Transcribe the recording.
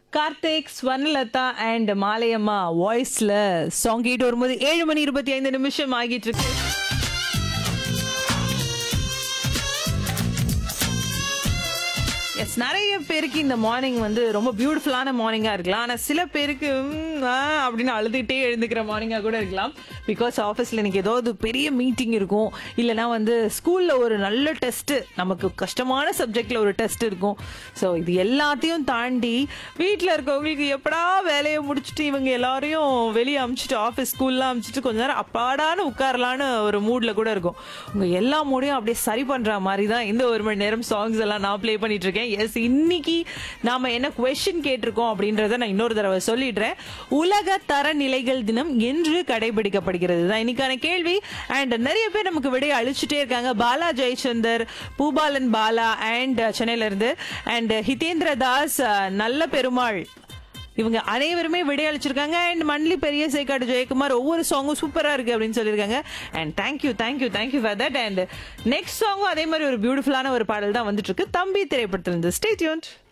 Karthik Swarnalatha and மாலையம்மா வாய்ஸ்ல song கேட்டு வரும்போது ஏழு மணி இருபத்தி ஐந்து நிமிஷம் ஆகிட்டு இருக்கு எஸ் நிறைய பேருக்கு இந்த மார்னிங் வந்து ரொம்ப பியூட்டிஃபுல்லான மார்னிங்கா இருக்கலாம் ஆனா சில பேருக்கு ம், ஆ, அப்படின்னு அழுதுகிட்டே எழுந்துக்கிற மார்னிங்கா கூட இருக்கலாம் பிகாஸ் ஆஃபீஸ்ல எனக்கு ஏதாவது பெரிய மீட்டிங் இருக்கும் இல்லைன்னா வந்து ஸ்கூல்ல ஒரு நல்ல டெஸ்ட் நமக்கு கஷ்டமான சப்ஜெக்ட்ல ஒரு டெஸ்ட் இருக்கும் ஸோ இது எல்லாத்தையும் தாண்டி வீட்டில் இருக்கவங்களுக்கு எப்படா வேலையை முடிச்சுட்டு இவங்க எல்லாரையும் வெளியே அமுச்சிட்டு ஆஃபீஸ் ஸ்கூல்லாம் அமுச்சிட்டு கொஞ்ச நேரம் அப்பாடான்னு உட்காரலான்னு ஒரு மூட்ல கூட இருக்கும் உங்க எல்லா மூடையும் அப்படியே சரி பண்ற மாதிரி தான் இந்த ஒரு மணி நேரம் சாங்ஸ் எல்லாம் நான் ப்ளே பண்ணிட்டு இருக்கேன் எஸ் இன்னைக்கு நாம என்ன கொஸ்டின் கேட்டிருக்கோம் அப்படின்றத நான் இன்னொரு தடவை சொல்லிடுறேன் உலக தரநிலைகள் தினம் என்று கடைபிடிக்கப்படுகிறது தான் இன்னைக்கான கேள்வி அண்ட் நிறைய பேர் நமக்கு விடையை அழிச்சுட்டே இருக்காங்க பாலா ஜெயச்சந்தர் பூபாலன் பாலா அண்ட் சென்னையில இருந்து அண்ட் ஹிதேந்திர தாஸ் அஹ், நல்ல பெருமாள் இவங்க அனைவருமே விடையளிச்சிருக்காங்க அண்ட் மண்லி பெரிய சேக்காடு ஜெயக்குமார் ஒவ்வொரு சாங்கும் சூப்பரா இருக்கு அப்படின்னு சொல்லியிருக்காங்க and thank you thank you thank you for that and next சாங்கும் அதே மாதிரி ஒரு பியூட்டிஃபுல்லான ஒரு பாடல் தான் வந்துட்டு இருக்கு தம்பி திரைப்படத்திலிருந்து ஸ்டே டியூன்ட்